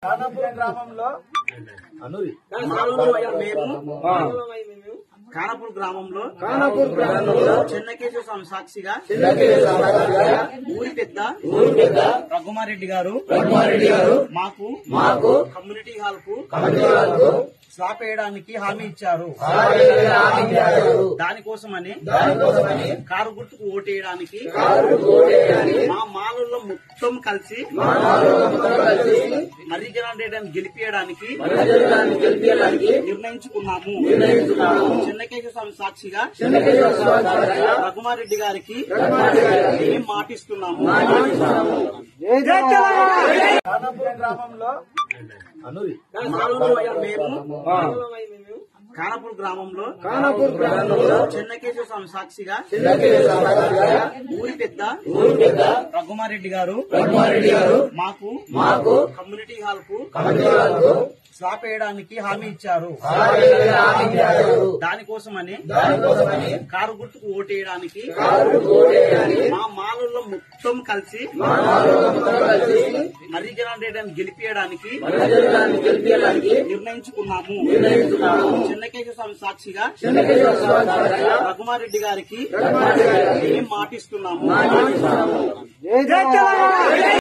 కానాపురం గ్రామంలో అనురి మేము కానపూర్ గ్రామంలో కానాపూర్ గ్రామంలో చెన్నకేశ్వర స్వామి సాక్షిగా చిన్నకేశ్వర సాక్షిగా ఊరి పెద్ద ఊరి పెద్ద రఘుమారెడ్డి గారు రఘుమారెడ్డి గారు మాకు మాకు కమ్యూనిటీ హాల్ కు కమిటీలకు స్లాబ్ వేయడానికి హామీ ఇచ్చారు సహాయంగా హామీ ఇచ్చారు. దానికోసమని దానికోసమని కారు గుర్తుకు ఓటేయడానికి కారు ఓటేయడానికి మా మాలల్లో మొత్తం కలిసి మా నాలుగు మొత్తం కలిసి మర్రిజనాల్ రెడ్డిని గెలిపించడానికి ప్రజలను గెలిపించడానికి నిర్ణయించుకున్నాము నిర్ణయించుకున్నాము. చెన్నకేశ్వర స్వామి సాక్షిగా చిన్నకేశ్వర స్వామి సాక్షిగా రఘుమారెడ్డి గారికి రఘుమారెడ్డి గారికి మేము మాటిస్తున్నాము కానాపురం గ్రామంలో అనురి మేము కానపూర్ గ్రామంలో కానాపూర్ గ్రామంలో చెన్నకేశ్వర స్వామి సాక్షిగా చిన్నకేశ్వర సాక్షిగా ఊరి పెద్ద ఊరి పెద్ద రఘుమారెడ్డి గారు రఘుమారెడ్డి గారు మాకు మాకు కమ్యూనిటీ హాల్ కు కమిటీలకు స్లాబ్ వేయడానికి హామీ ఇచ్చారు సహాయంగా హామీ ఇచ్చారు. దానికోసమని దానికోసమని కారు గుర్తుకు ఓటేయడానికి కారు ఓటేయడానికి మా మాలల్లో మొత్తం కలిసి మా నాలుగు మొత్తం కలిసి మర్రిజనాల్ రెడ్డిని గెలిపించడానికి ప్రజలను గెలిపించడానికి నిర్ణయించుకున్నాము నిర్ణయించుకున్నాము. చెన్నకేశ్వర స్వామి సాక్షిగా చిన్నకేశ్వర స్వామి సాక్షిగా రఘుమారెడ్డి గారికి రఘుమారెడ్డి గారికి మేము మాటిస్తున్నాము మాటిస్తున్నాము.